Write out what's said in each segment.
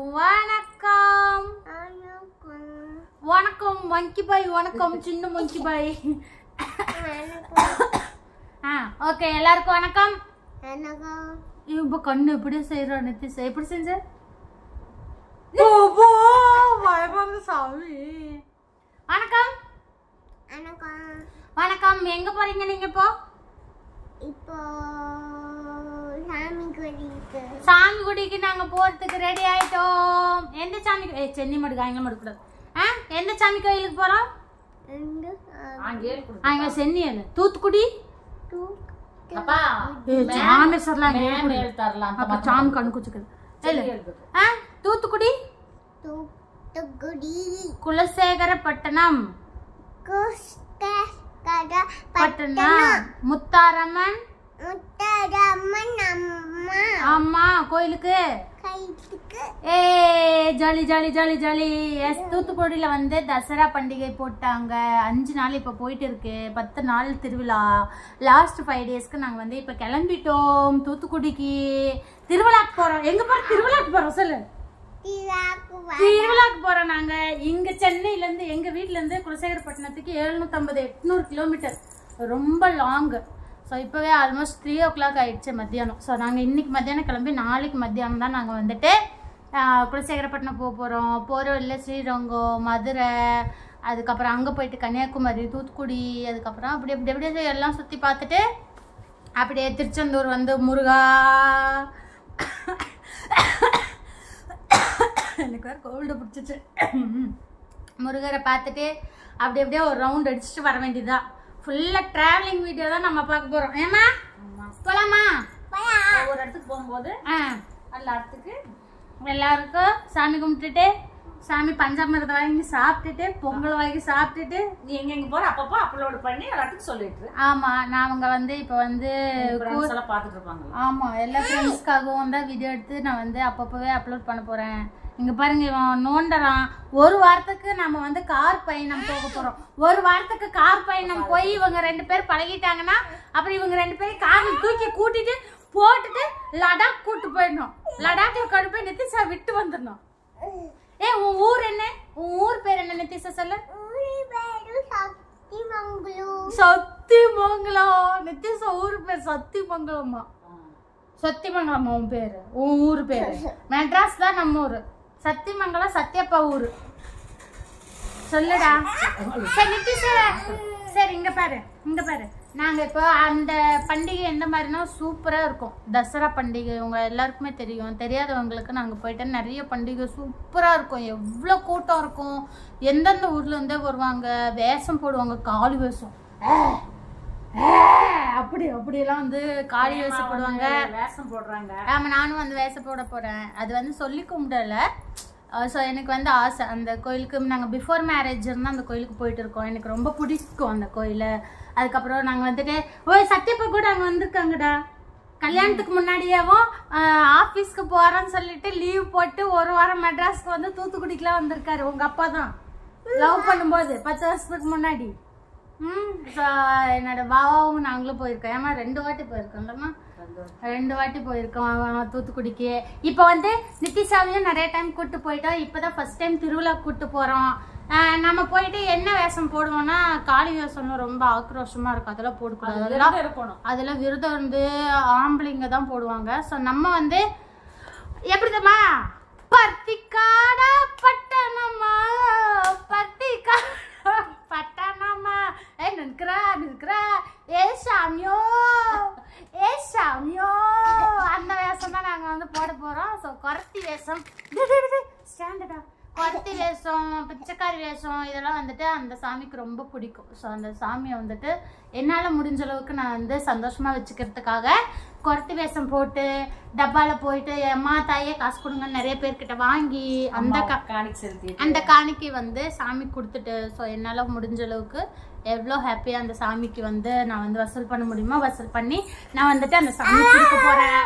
வணக்கம் வணக்கம் மங்கி பாய் வணக்கம் சின்ன மங்கி பாய் ஆ ஓகே எல்லாருக்கும் வணக்கம் இப்போ கண்ணு எப்படி செய்யறோம் நித்திஷ் எப்படி செஞ்ச ஓ, பயப்படுது சாமி வணக்கம் வணக்கம் எங்க போறீங்க நீங்க இப்போ இப்போ சாமி கோயிலுக்கு சாமி குடிக்கு நாங்க போறதுக்கு ரெடி ஆயிட்டோம் எந்த சாமி ஏ சென்னி மடு காயங்கள் மடுக்கூடாது ஆ எந்த சாமி கோயிலுக்கு போறோம் ரெண்டு அங்க சென்னியல் தூத்துக்குடி டூ அப்பா ஏ ராமேஸ்வரலாம் அங்க மேல் இருக்குது. மேல் தரலாம் அப்ப சாமி கண் குச்சிக்குது இல்ல ஆ தூத்துக்குடி தூத்துக்குடி குலசேகரப்பட்டணம் குஸ்கட பட்டணம் முத்தாரம்மன் முத்தரம்மன் அம்மா ஆமா கோயிலுக்கு கைத்துக்கு ஏ jolly jolly jolly jolly yes தூத்துக்குடியில் வந்து தசரா பண்டிகை போட்டாங்க அஞ்சு நாள் இப்போ போயிட்டு இருக்கு பத்து நாள் திருவிழா லாஸ்ட் ஃபைவ் டேஸ்க்கு நாங்கள் வந்து இப்போ கிளம்பிட்டோம் தூத்துக்குடிக்கு திருவிழாக்கு போகிறோம் எங்கே போகிறோம் திருவிழாக்கு போகிறோம் சொல்லு திராக்கு திருவிழாக்கு போகிறோம் நாங்கள் இங்கே சென்னையிலேருந்து எங்கள் வீட்டிலேருந்து குலசேகரப்பட்டினத்துக்கு எழுநூற்றம்பது எட்நூறு கிலோமீட்டர் ரொம்ப லாங்கு ஸோ இப்போவே ஆல்மோஸ்ட் த்ரீ ஓ கிளாக் ஆயிடுச்சு மத்தியானம் ஸோ நாங்கள் இன்னைக்கு மத்தியானம் கிளம்பி நாளைக்கு மத்தியானம் தான் நாங்கள் வந்துட்டு ஆஹ், குலசேகரப்பட்டினம் போக போகிறோம் போகிற வழியில் ஸ்ரீரங்கம் மதுரை அதுக்கப்புறம் அங்கே போயிட்டு கன்னியாகுமரி தூத்துக்குடி அதுக்கப்புறம் அப்படி அப்படி அப்படியே எல்லாம் சுற்றி பார்த்துட்டு அப்படியே திருச்செந்தூர் வந்து முருகா எனக்கு வேறு கோல்டு பிடிச்சிச்சு முருகரை பார்த்துட்டு அப்படி அப்படியே ஒரு ரவுண்ட் அடிச்சுட்டு வர வேண்டியதுதான் ஃபுல்லாக ட்ராவலிங் வீடியோ தான் நம்ம பார்க்க போகிறோம் ஏமா போலாமா ஒரு இடத்துக்கு போகும்போது ஆ அந்த இடத்துக்கு எல்லாருக்கும் சாமி கும்பிட்டுட்டு சாமி பஞ்சாமிரதம் வாங்கி சாப்பிட்டுட்டு பொங்கல் வாங்கி சாப்பிட்டுட்டு நீ எங்க எங்க போற அப்பப்போ அப்லோட் பண்ணி எல்லாத்துக்கும் சொல்லிட்டு ஆமாம் நான் அவங்க வந்து இப்போ வந்து ஃப்ரெண்ட்ஸ் எல்லாம் பார்த்துட்டு இருப்பாங்க ஆமாம் எல்லா ஃப்ரெண்ட்ஸ்க்காகவும் தான் வீடியோ எடுத்து நான் வந்து அப்பப்போவே அப்லோட் பண்ண போகிறேன் இங்கே பாருங்க இவன் நோண்டறான் ஒரு வாரத்துக்கு நம்ம வந்து கார் பயணம் போக போகிறோம் ஒரு வாரத்துக்கு கார் பயணம் போய் இவங்க ரெண்டு பேர் பழகிட்டாங்கன்னா அப்புறம் இவங்க ரெண்டு பேரும் காரில் தூக்கி கூட்டிட்டு போட்டுட்டு லடாக் கூட்டு போயிடணும் லடாக்ல கொண்டு போய் நித்திஷா விட்டு வந்துடணும் ஏ உன் ஊர் என்ன உன் ஊர் பேர் என்ன நித்திஷா சொல்லு ஊரி பேரு சக்திமங்கலம் சத்தியமங்கலம் நித்திஷா ஊர் பேர் சத்தியமங்கலமா சத்தியமங்கலமா உன் பேரு உன் ஊர் பேரு மெட்ராஸ் தான் நம்ம ஊரு சத்தியமங்கலம் சத்யப்பா ஊரு சொல்லுடா சரி நித்திஷ் சரி இங்க பாரு இங்க பாரு நாங்க இப்போ அந்த பண்டிகை எந்த மாதிரினா சூப்பரா இருக்கும் தசரா பண்டிகை உங்க எல்லாருக்குமே தெரியும் தெரியாதவங்களுக்கு நாங்க போயிட்டு நிறைய பண்டிகை சூப்பரா இருக்கும் எவ்வளவு கூட்டம் இருக்கும் எந்தெந்த ஊர்ல இருந்தே வருவாங்க வேஷம் போடுவாங்க காளி வேஷம் ஏ, ஏ, அப்படி அப்படியெல்லாம் வந்து காளி வேஷம் போடுவாங்க வேஷம் போடுறாங்க ஆமாம் நானும் வந்து வேஷ போட போகிறேன் அது வந்து சொல்லி கும்பிடல ஸோ எனக்கு வந்து ஆசை அந்த கோயிலுக்கு நாங்கள் பிஃபோர் மேரேஜ் இருந்தால் அந்த கோயிலுக்கு போயிட்டு இருக்கோம் எனக்கு ரொம்ப பிடிக்கும் அந்த கோயில் அதுக்கப்புறம் நாங்கள் வந்துட்டு ஓய் சத்யப்பா கூட அங்கே வந்திருக்காங்கடா கல்யாணத்துக்கு முன்னாடியேவும் ஆஃபீஸ்க்கு போகிறோன்னு சொல்லிட்டு லீவ் போட்டு ஒரு வாரம் மெட்ராஸ்க்கு வந்து தூத்துக்குடிக்கெலாம் வந்திருக்காரு உங்கள் அப்பா தான் லவ் பண்ணும்போது பத்து வருஷத்துக்கு முன்னாடி ம் ஸோ என்னோட பாபாவும் நாங்களும் போயிருக்கோம் ஏமா ரெண்டு வாட்டி போயிருக்கோம்லம்மா ரெண்டு வாட்டி போயிருக்கோம் அவன் தூத்துக்குடிக்கு இப்போ வந்து நித்திஷாவையும் நிறைய டைம் கூட்டு போயிட்டோம் இப்போதான் ஃபர்ஸ்ட் டைம் திருவிழா கூட்டு போகிறோம் நம்ம போயிட்டு என்ன வேஷம் போடுவோம்னா காளி வேஷம்லாம் ரொம்ப ஆக்ரோஷமா இருக்கும் அதெல்லாம் போடக்கூடாது அதெல்லாம் விரதம் இருக்கணும் அதெல்லாம் விரதம் வந்து ஆம்பளைங்க தான் போடுவாங்க ஸோ நம்ம வந்து எப்படிதம்மா பர்த்திக்காடா பட்டணமா பர்த்திக்காடா பட்டணமா ஏ நிற்கிறா நிற்கிறா ஏ சாமியோ ஏ சாமியோ அந்த வேஷம் தான் நாங்கள் வந்து போட போகிறோம் ஸோ குரத்தி வேஷம் ஸ்டாண்டர்டா குரத்தி வேஷம் பிச்சைக்காரி வேஷம் இதெல்லாம் வந்துட்டு அந்த சாமிக்கு ரொம்ப பிடிக்கும் ஸோ அந்த சாமியை வந்துட்டு என்னால் முடிஞ்ச அளவுக்கு நான் வந்து சந்தோஷமாக வச்சுக்கிறதுக்காக குரத்தி வேஷம் போட்டு டப்பாவில் போயிட்டு அம்மா தாயே காசு கொடுங்கன்னு நிறைய பேர்கிட்ட வாங்கி அந்த கா காணிக்கு செலுத்தி அந்த காணிக்கை வந்து சாமி கொடுத்துட்டு ஸோ என்னால் முடிஞ்ச அளவுக்கு எவ்வளோ ஹாப்பியாக அந்த சாமிக்கு வந்து நான் வந்து வசூல் பண்ண முடியுமோ வசூல் பண்ணி நான் வந்துட்டு அந்த சாமி கொடுக்க போகிறேன்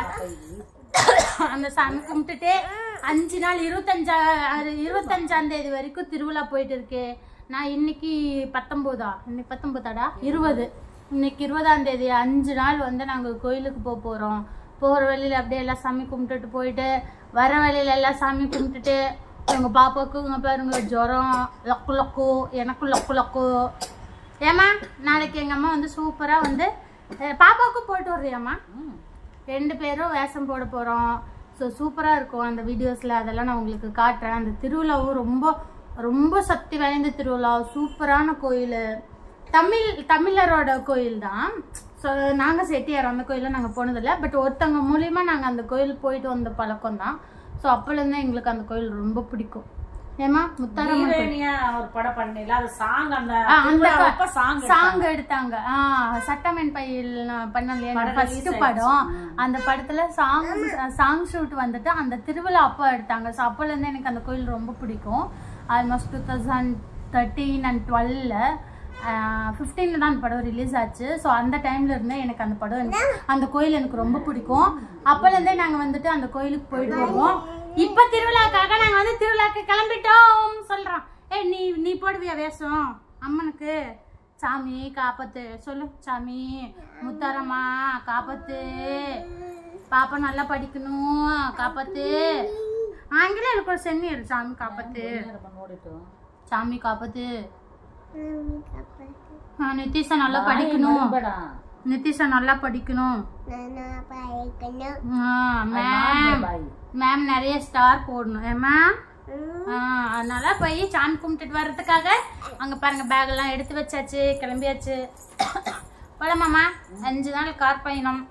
அந்த சாமி கும்பிட்டுட்டு அஞ்சு நாள் இருபத்தஞ்சா அது இருபத்தஞ்சாம் தேதி வரைக்கும் திருவிழா போயிட்டு இருக்கு நான் இன்னைக்கு பத்தொம்போதா இன்னைக்கு பத்தொம்போதாடா இருபது இன்னைக்கு இருபதாம் தேதி அஞ்சு நாள் வந்து நாங்கள் கோயிலுக்கு போக போகிறோம் போகிற வழியில் அப்படியே எல்லாம் சாமி கும்பிட்டுட்டு போயிட்டு வர வழியில எல்லாம் சாமி கும்பிட்டுட்டு எங்க பாப்பாவுக்கு இங்க பாருங்க ஜுரம் லொக்கு லொக்கு எனக்கும் லொக்கு லொக்கு ஏம்மா நாளைக்கு எங்க அம்மா வந்து சூப்பரா வந்து அஹ், பாப்பாவுக்கும் போயிட்டு வர்றியாம்மா ம். ரெண்டு பேரும் வேஷம் போட போகிறோம் ஸோ சூப்பராக இருக்கும் அந்த வீடியோஸில் அதெல்லாம் நான் உங்களுக்கு காட்டுறேன் அந்த திருவிழாவும் ரொம்ப ரொம்ப சக்தி வாய்ந்த திருவிழா சூப்பரான கோயில் தமிழ் தமிழரோட கோயில் தான் ஸோ நாங்கள் செட்டியார் அந்த கோயிலில் நாங்கள் போனதில்லை பட் ஒருத்தவங்க மூலியமாக நாங்கள் அந்த கோயில் போயிட்டு வந்த பழக்கம் தான் ஸோ அப்போலேருந்து எங்களுக்கு அந்த கோயில் ரொம்ப பிடிக்கும் ஏமா முத்தாரம்மன் கோயில் ஹீரோயினியா ஒரு படம் பண்ணல அது சாங் அந்த ஆ, அந்த திருவிழாவப்ப சாங் சாங் எடுத்தாங்க ஆ சட்டமேன் பையில் நான் பண்ணேன் இல்லையா படம் ஃபர்ஸ்ட் release படம் ஆயிடுச்சு. அந்த படத்துல சாங் சாங் ஷூட் வந்துட்டு அந்த திருவிழா அப்போ எடுத்தாங்க ஸோ அப்போலேருந்து எனக்கு அந்த கோயில் ரொம்ப பிடிக்கும் almost two thousand thirteen and டுவெல்ல ஃபிஃப்டீனில் தான் அந்த படம் ரிலீஸ் ஆச்சு ஸோ அந்த டைம்ல இருந்தே எனக்கு அந்த படம் எனக்கு அந்த கோயில் எனக்கு ரொம்ப பிடிக்கும் அப்போலேருந்தே நாங்கள் வந்துட்டு அந்த கோயிலுக்கு போயிட்டு வருவோம் இப்போ திருவிழாக்காக நாங்கள் வந்து திருவிழாக்கு கிளம்பிட்டோம் சொல்கிறோம் ஏய் நீ நீ போடுவியா வேஷம் அம்மனுக்கு சாமி காப்பாத்து சொல்லு சாமி முத்தாரம்மா காப்பாத்து பாப்பா நல்லா படிக்கணும் காப்பாத்து ஆங்கிலம் எனக்கு ஒரு சென்னியர் சாமி காப்பாத்து ஓடிட்டோம் சாமி காப்பாத்து மம்மி காப்பாத்து ஆ, நிதிஷா நல்லா படிக்கணும் மறுபடா. நிதிஷா நல்லா படிக்கணும் நானா படிக்கணும் ஆ, அது மேம் நான் பாய். மேம் நிறைய ஸ்டார் போடணும் ஏமா ம், அதனால போய் சாமி கும்பிட்டுட்டு வர்றதுக்காக அங்க பாருங்க பேக் எல்லாம் எடுத்து வச்சாச்சு கிளம்பியாச்சு போலாமாமா அஞ்சு நாள் கார் பயணம்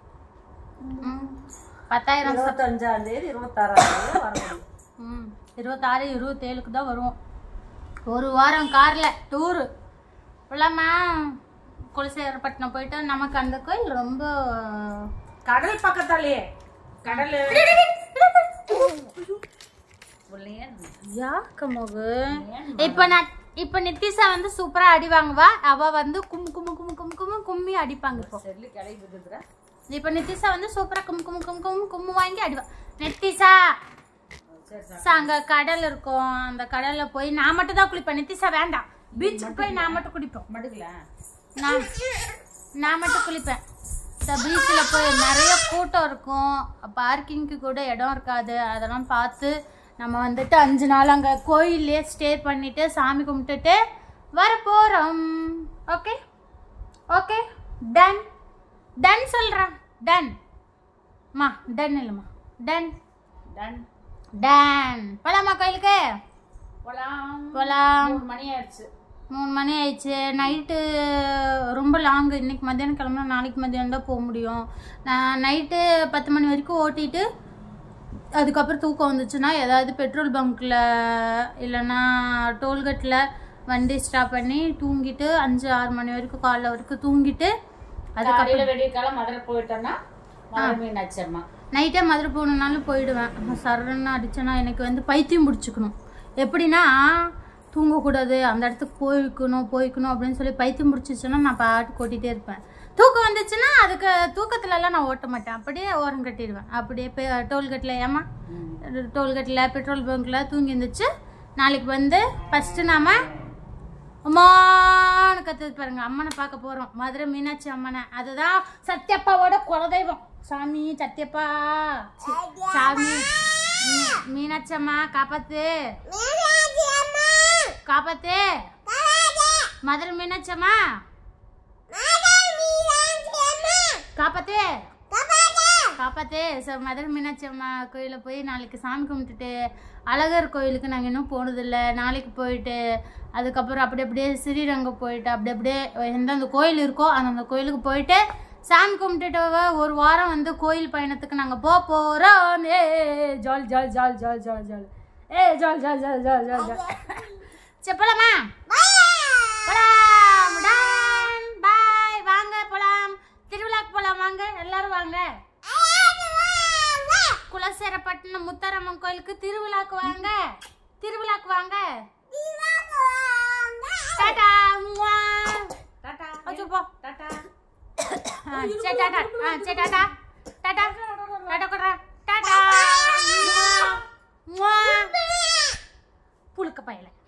ம், பத்தாயிரம் ச- இருபத்தஞ்சாம் தேதி இருபத்தாறாம் தேதி வர முடியும் ம் இருபத்தாறு இருபத்தேழுக்கு தான் வருவோம் ஒரு வாரம் கார்ல டூரு போலாமா குலசேகரப்பட்டினம் போயிட்டு நமக்கு அந்த கோயில் ரொம்ப கடல் பக்கத்தாலேயே கடல் உள்ளேயே யாக்கமோகு இப்ப நான் இப்ப நித்திஷா வந்து சூப்பரா அடி வாங்குவா அவ வந்து கும் கும்மு கும்மு கும்மு கும்மு கும்மி அடிப்பாங்க இப்போ செல்லு கிளம்பி விடுதுற இப்ப நித்திஷா வந்து சூப்பரா கும் கும் கும் கும் கும்மு வாங்கி அடிவா நித்திஷா சரி சரி சா, அங்க கடல் இருக்கும் அந்த கடல்ல போய் நான் மட்டும் தான் குளிப்பேன் நித்திஷா வேண்டாம் பீச்சுக்கு போய் நான் மட்டும் குளிப்போம் மடுக்கல நான் நான் மட்டும் குளிப்பேன் இந்த பீச்சில் போய் நிறைய கூட்டம் இருக்கும் பார்க்கிங்க்கு கூட இடம் இருக்காது அதெல்லாம் பார்த்து நம்ம வந்துட்டு அஞ்சு நாள் அங்கே கோயிலே ஸ்டே பண்ணிட்டு சாமி கும்பிட்டுட்டு வர போகிறோம் ஓகே ஓகே டன் டன் சொல்கிறேன் டன் மா டன் இல்லைம்மா டன் டன் டன் போலாமா கோயிலுக்கு போலாம் போலாம் மூணு மணி ஆயிடுச்சு மூணு மணி ஆயிடுச்சு நைட்டு ரொம்ப லாங் இன்னைக்கு மத்தியானம் கிளம்புனா நாளைக்கு மத்தியானம் தான் போக முடியும் நான் நைட்டு பத்து மணி வரைக்கும் ஓட்டிட்டு அதுக்கப்புறம் தூக்கம் வந்துச்சுன்னா ஏதாவது பெட்ரோல் பங்க்கில் இல்லைன்னா டோல்கேட்டில் வண்டி ஸ்டாப் பண்ணி தூங்கிட்டு அஞ்சு ஆறு மணி வரைக்கும் காலைல வரைக்கும் தூங்கிட்டு அதுக்கப்புறம் காலையில வெடிய காலம் மதுரை போயிட்டோம்னா மதுரை மீனாட்சி அம்மா நைட்டே மதுரை போகணுன்னாலும் போயிடுவேன் சரன்னு அடிச்சேன்னா எனக்கு வந்து பைத்தியம் பிடிச்சிக்கணும் எப்படின்னா தூங்கக்கூடாது அந்த இடத்துக்கு போய்க்கணும் போய்க்கணும் அப்படின்னு சொல்லி பைத்தியம் பிடிச்சிச்சுன்னா நான் பாட்டு கொட்டிகிட்டே இருப்பேன் தூக்கம் வந்துச்சுன்னா அதுக்கு தூக்கத்துலலாம் நான் ஓட்ட மாட்டேன் அப்படியே ஓரம் கட்டிடுவேன் அப்படியே போய் டோல்கேட்டில் ஏமா டோல்கேட்டில் பெட்ரோல் பங்க்கில் தூங்கி இருந்துச்சு நாளைக்கு வந்து ஃபஸ்ட்டு நாம அம்மான்னு கத்துது பாருங்க அம்மனை பார்க்க போறோம் மதுரை மீனாட்சி அம்மனை அதுதான் சத்யப்பாவோட குலதெய்வம் சாமி சத்யப்பா சி, சாமி மீ- மீனாட்சி அம்மா காப்பாத்து மீனாட்சி அம்மா காப்பாத்து மதுரை மீனாட்சி அம்மா மகள் மீனாட்சி அம்மா காப்பாத்து காப்பாத்து காப்பாத்து ஸோ மதுரை மீனாட்சி அம்மா கோயிலில் போய் நாளைக்கு சாமி கும்பிட்டுட்டு அழகர் கோயிலுக்கு நாங்கள் இன்னும் போனதில்லை நாளைக்கு போயிட்டு அதுக்கப்புறம் அப்படி அப்படியே ஸ்ரீரங்கம் போயிட்டு அப்படி அப்படியே எந்தெந்த கோயில் இருக்கோ அந்தந்த கோயிலுக்கு போயிட்டு சாமி கும்பிட்டுட்டு ஒரு வாரம் வந்து கோயில் பயணத்துக்கு நாங்கள் போக போகிறோம் ஏ ஜால் ஜால் ஜால் ஜால் ஜால் ஜால் ஏ ஜால் ஜால் ஜால் ஜால் ஜால் ஜால் செப்பலாமா போலாம் டன் பாய் வாங்க போலாம் திருவிழாக்கு போலாம் வாங்க எல்லாரும் வாங்க குலசேரப்பட்டினம் முத்தாரம்மன் கோயிலுக்கு திருவிழாக்கு வாங்க திருவிழாக்கு வாங்க டாடா முவா. டாடா அச்சோ, போ. டாடா ஆ, சரி டாடா ஆ, சரி டாடா டாடா டாடா கொடுறா டாடா முவா. முவா. புழுக்க பயல